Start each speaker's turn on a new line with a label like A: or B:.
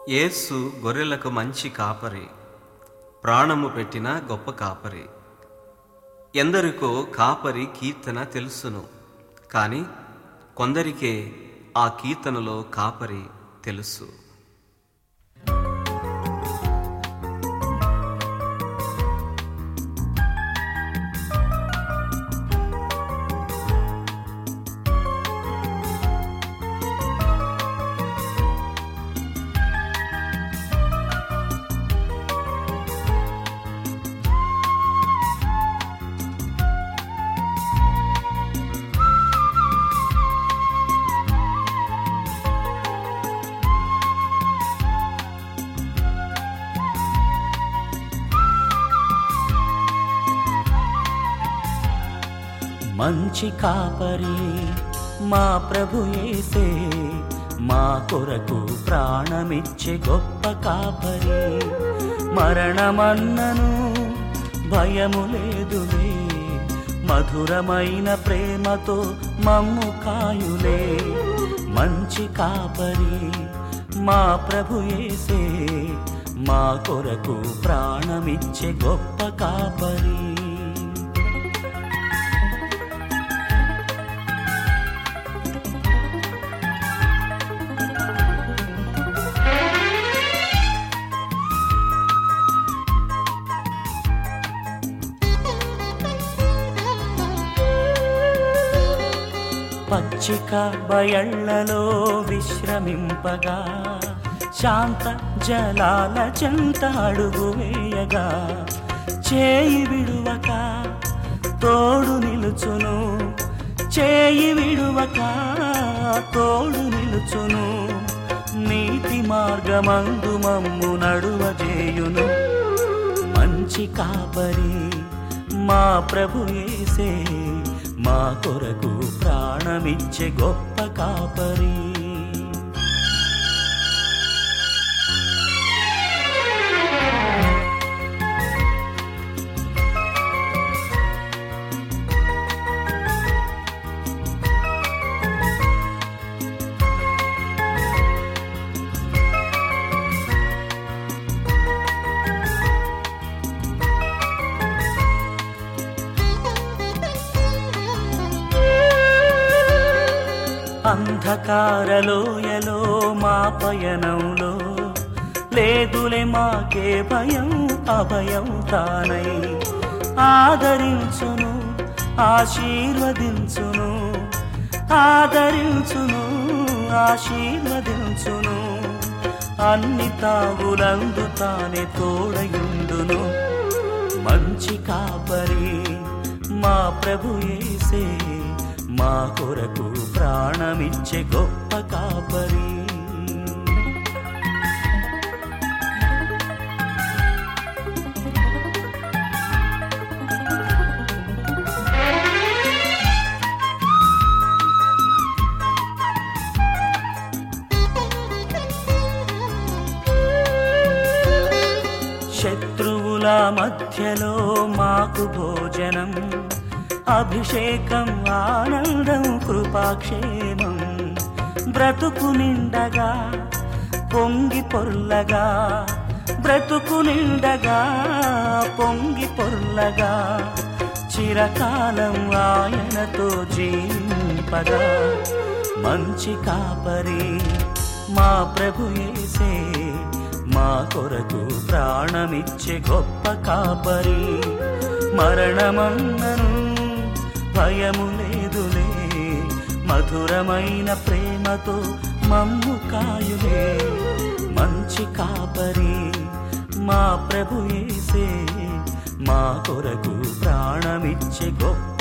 A: యేసు గొర్రెలకు మంచి కాపరి ప్రాణము పెట్టిన గొప్ప కాపరి ఎందరికో కాపరి కీర్తన తెలుసును కానీ కొందరికే ఆ కీర్తనలో కాపరి తెలుసు
B: మంచి కాపరి మా ప్రభు యేసే మా కొరకు ప్రాణమిచ్చే గొప్ప కాపరి మరణమన్నను భయము లేదులే మధురమైన ప్రేమతో మమ్ము కాయులే మంచి కాపరి మా ప్రభు యేసే మా కొరకు ప్రాణమిచ్చే గొప్ప కాపరి పచ్చిక బయళ్లలో విశ్రమింపగా శాంత జలాల చెంత అడుగు వేయగా చేయి విడువక తోడు నిలుచును చేయి విడువక తోడు నిలుచును నీతి మార్గమందు మమ్ము నడువజేయును మంచి కాపరి మా ప్రభు యేసే మా కొరకు ప్రాణమిచ్చే గొప్ప కాపరి అంధకారలోయలో మా పయనంలో లేదులే మాకే భయం అభయం తానై ఆదరించును ఆశీర్వదించును ఆదరించును ఆశీర్వదించును అన్ని తావులందు తానే తోడయుండును మంచి కాపరి మా ప్రభు యేసే మా కొరకు ప్రాణమిచ్చే గొప్ప కాపరి శత్రువుల మధ్యలో మాకు భోజనం అభిషేకం ఆనందం కృపాక్షేమం బ్రతుకు నిండగా పొంగి పొర్లగా బ్రతుకు నిండగా పొంగి పొర్లగా చిరకాలం ఆయనతో జీవింపగా మంచి కాపరి మా ప్రభు యేసే మా కొరకు ప్రాణమిచ్చే గొప్ప కాపరి మరణమన్నను భయము లేదులే మధురమైన ప్రేమతో మమ్ము కాయులే మంచి కాపరి మా ప్రభు యేసే మా కొరకు ప్రాణమిచ్చే గొప్ప